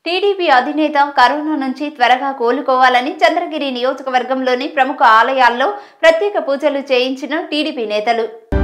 TDP అధినేత corona నుంచి త్వరగా కోలుకోవాలని చంద్రగిరి నియోజకవర్గంలోని ప్రముఖ ఆలయాల్లో ప్రత్యేక పూజలు చేయించిన టీడీపీ నేతలు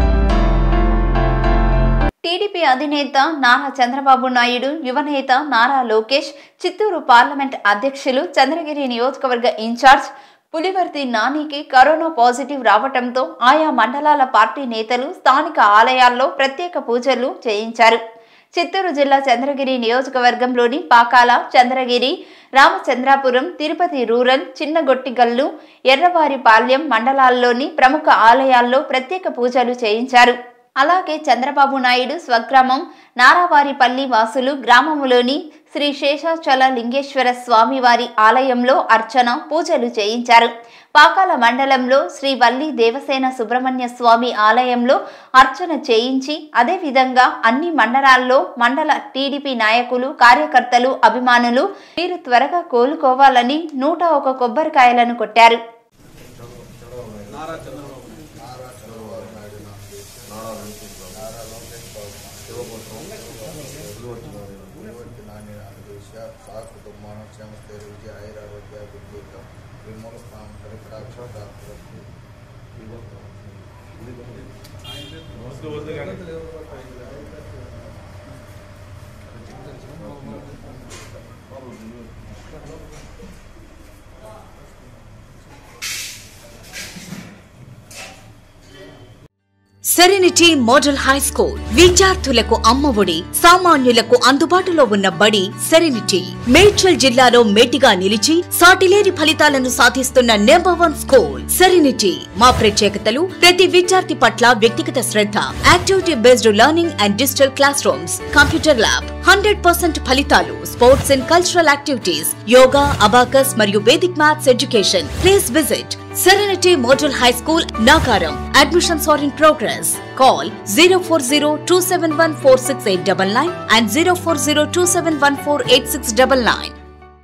టీడీపీ అధినేత నారా చంద్రబాబు నాయుడు యువనేత నారా లోకేష్ చిత్తూరు పార్లమెంట్ అధ్యక్షులు చంద్రగిరి నియోజకవర్గ ఇన్ఛార్జ్ పులివర్తి నానికి కరోనా పాజిటివ్ రావటంతో ఆయా మండలాల పార్టీ నేతలు స్థానిక ఆలయాల్లో ప్రత్యేక పూజలు చేయించారు చిత్తూరు జిల్లా చంద్రగిరి నియోజకవర్గంలోని పాకాల చంద్రగిరి రామచంద్రాపురం తిరుపతి రూరల్ చిన్నగొట్టిగల్లు ఎర్రవారిపాలెం మండలాల్లోని ప్రముఖ ఆలయాల్లో ప్రత్యేక పూజలు చేయించారు అలాగే చంద్రబాబు నాయుడు స్వగ్రామం నారావారిపల్లి వాసులు గ్రామములోని శ్రీ శేషాచల లింగేశ్వర స్వామి వారి ఆలయంలో అర్చన పూజలు చేయించారు పాకాల మండలంలో శ్రీ వల్లి దేవసేన సుబ్రహ్మణ్య స్వామి ఆలయంలో అర్చన చేయించి అదేవిధంగా అన్ని మండలాల్లో మండల టీడీపీ నాయకులు కార్యకర్తలు అభిమానులు వీరు త్వరగా కోలుకోవాలని నూట ఒక కొబ్బరికాయలను కొట్టారు నారా చంద్రబాబు నారా చంద్రబాబు నాయుడు నాయుడు నారా వెంకటరావు నారా లోకేశ్వర శివపుత్రం పులివర్తి నాని నాయుడు సహ కుటుంబాన క్షేమస్థైర్య విజయ ఐరారోగ్య విద్యుత్ విమూల స్థానం పరికరాక్ష వద్దు వద్దు కానీ సెరెనిటీ మోడల్ హై స్కూల్ విద్యార్థులకు అమ్మఒడి సామాన్యులకు అందుబాటులో ఉన్న బడి సెరెనిటీ మేడ్చల్ జిల్లాలో మేటిగా నిలిచి సాటిలేని ఫలితాలను సాధిస్తున్న నెంబర్ వన్ స్కూల్ సెరెనిటీ మా ప్రత్యేకతలు ప్రతి విద్యార్థి పట్ల వ్యక్తిగత శ్రద్ధ activity based learning and digital class rooms computer lab hundred percent ఫలితాలు sports and cultural activities yoga abacus మరియు vedic maths education please visit Serenity Model High School, Nagaram. Admissions are in progress. Call 040 and 040 271 8699.